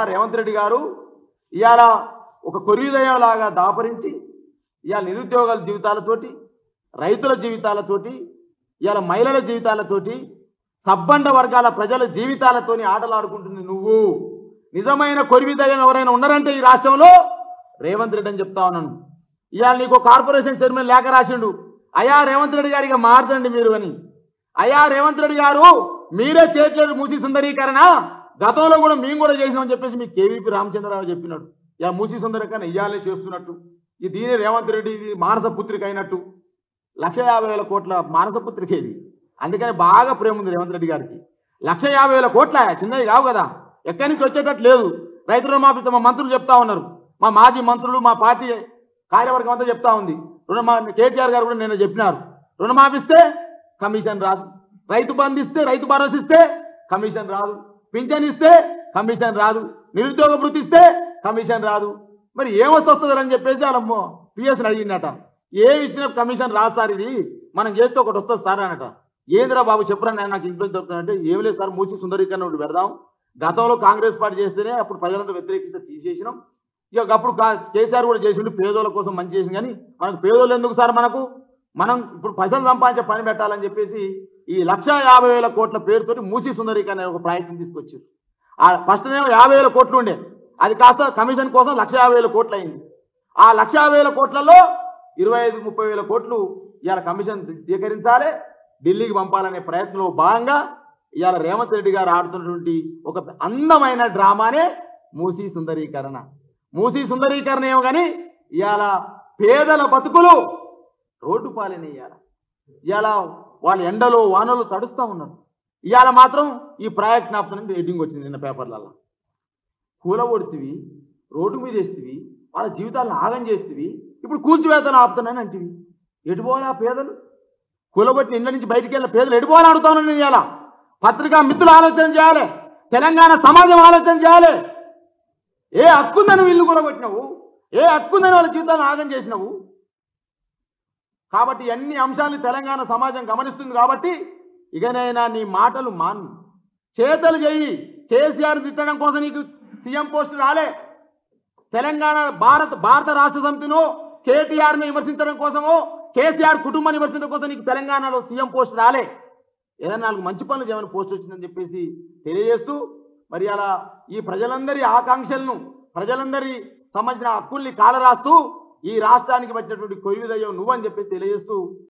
రేవంత్ రెడ్డి గారు ఇవాళ ఒక కొరివిదయం లాగా దాపరించి ఇవాళ నిరుద్యోగాల జీవితాలతోటి రైతుల జీవితాలతోటి ఇవాళ మహిళల జీవితాలతోటి సబ్బండ వర్గాల ప్రజల జీవితాలతోని ఆటలాడుకుంటుంది నువ్వు నిజమైన కొరివిదయం ఎవరైనా ఉన్నారంటే ఈ రాష్ట్రంలో రేవంత్ రెడ్డి అని చెప్తా ఉన్నాను ఇవాళ నీకు కార్పొరేషన్ చైర్మన్ లేఖ రాసిండు అయా రేవంత్ రెడ్డి గారికి మారదండి మీరు అని అయ్యా రేవంత్ రెడ్డి గారు మీరే చేయట్లేదు మూసి సుందరీకరణ గతంలో కూడా మేము కూడా చేసినామని చెప్పేసి మీ కేవీపీ రామచంద్రరావు చెప్పినాడు ఇక మూసి సుందరీకరణ ఇయ్యాలే చేస్తున్నట్టు ఇది దీని రేవంత్ రెడ్డి ఇది మానస పుత్రిక అయినట్టు లక్ష యాభై వేల కోట్ల మానస పుత్రిక ఇది అందుకని బాగా ప్రేమ ఉంది రేవంత్ రెడ్డి గారికి లక్ష యాభై వేల కోట్ల చిన్నవి కావు కదా ఎక్కడి నుంచి వచ్చేటట్టు లేదు రైతు రుణమాఫీ మా మంత్రులు చెప్తా ఉన్నారు మా మాజీ మంత్రులు మా పార్టీ కార్యవర్గం అంతా చెప్తా ఉంది రుణమా కేటీఆర్ గారు కూడా నేను చెప్పినారు రుణమాఫిస్తే కమిషన్ రాదు రైతు బంధు ఇస్తే రైతు భరోసా ఇస్తే కమిషన్ రాదు పింఛన్ ఇస్తే కమిషన్ రాదు నిరుద్యోగ భృతి ఇస్తే కమిషన్ రాదు మరి ఏమొస్తే వస్తుందని చెప్పేసి వాళ్ళ పిఎస్ని అడిగిందట ఏమి ఇచ్చిన కమిషన్ రాదు సార్ ఇది మనం చేస్తే ఒకటి వస్తుంది సార్ అనట ఏందిరా బాబు చెప్పరా నేను నాకు ఇంప్రెస్ దొరుకుతుందంటే ఏమి లేదు సార్ మూసి సుందరీకరణ ఒకటి పెడదాం గతంలో కాంగ్రెస్ పార్టీ చేస్తేనే అప్పుడు ప్రజలంతా వ్యతిరేకిస్తే తీసేసినాం ఇక అప్పుడు కా- కేసీఆర్ కూడా చేసిండు పేదోళ్ళ కోసం మంచి చేసింది కానీ మనకు పేదోళ్ళు ఎందుకు సార్ మనకు మనం ఇప్పుడు పైసలు సంపాదించే పని పెట్టాలని చెప్పేసి ఈ లక్ష యాభై వేల కోట్ల పేరుతోటి మూసి సుందరీకరణ అనే ఒక ప్రాజెక్ట్ని తీసుకొచ్చారు ఆ ఫస్ట్ ఏమో యాభై వేల కోట్లు ఉండే అది కాస్త కమిషన్ కోసం లక్ష యాభై వేల కోట్లు అయింది ఆ లక్ష యాభై వేల కోట్లలో ఇరవై ఐదు ముప్పై వేల కోట్లు ఇవాళ కమిషన్ స్వీకరించాలి ఢిల్లీకి పంపాలనే ప్రయత్నంలో భాగంగా ఇవాళ రేవంత్ రెడ్డి గారు ఆడుతున్నటువంటి ఒక అందమైన డ్రామానే మూసీ సుందరీకరణ మూసీ సుందరీకరణ ఏమో కానీ ఇవాళ పేదల బతుకులు రోడ్డు పాలన ఇవాళ ఇవాళ వాళ్ళు ఎండలో వానలు తడుస్తూ ఉన్నారు ఇవాళ మాత్రం ఈ ప్రాజెక్ట్ నాపుతానని రేటింగ్ వచ్చింది నిన్న పేపర్లలో కూలగొడుతుంది రోడ్డు మీద వేస్తుంది వాళ్ళ జీవితాలను ఆగం చేస్తుంది ఇప్పుడు కూల్చివేతను ఆపుతానని అంటివి ఎటు పోవాలి ఆ పేదలు కూలగొట్టిన ఇండ్ల నుంచి బయటికి వెళ్ళిన పేదలు ఎటు పోవాలని అడుగుతాను నేను ఇలా పత్రికా మిత్రులు ఆలోచన చేయాలి తెలంగాణ సమాజం ఆలోచన చేయాలి ఏ హక్కుందని ఇల్లు కూలగొట్టినావు ఏ హక్కుందని వాళ్ళ జీవితాలను ఆగం చేసినావు కాబట్టి అన్ని అంశాలు తెలంగాణ సమాజం గమనిస్తుంది కాబట్టి ఇకనైనా నీ మాటలు మాను చేతలు చెయ్యి కేసీఆర్ తిట్టడం కోసం నీకు సీఎం పోస్ట్ రాలే తెలంగాణ భారత భారత రాష్ట్ర సమితిను కేటీఆర్ ని విమర్శించడం కోసమో కేసీఆర్ కుటుంబాన్ని విమర్శించడం కోసం నీకు తెలంగాణలో సీఎం పోస్ట్ రాలే ఏదైనా నాలుగు మంచి పనులు చేయమని పోస్ట్ వచ్చిందని చెప్పేసి తెలియజేస్తూ మరి అలా ఈ ప్రజలందరి ఆకాంక్షలను ప్రజలందరి సంబంధించిన హక్కుల్ని కాలరాస్తూ ఈ రాష్ట్రానికి పట్టినటువంటి కొయ్యుదయ్యం నువ్వని చెప్పేసి తెలియజేస్తూ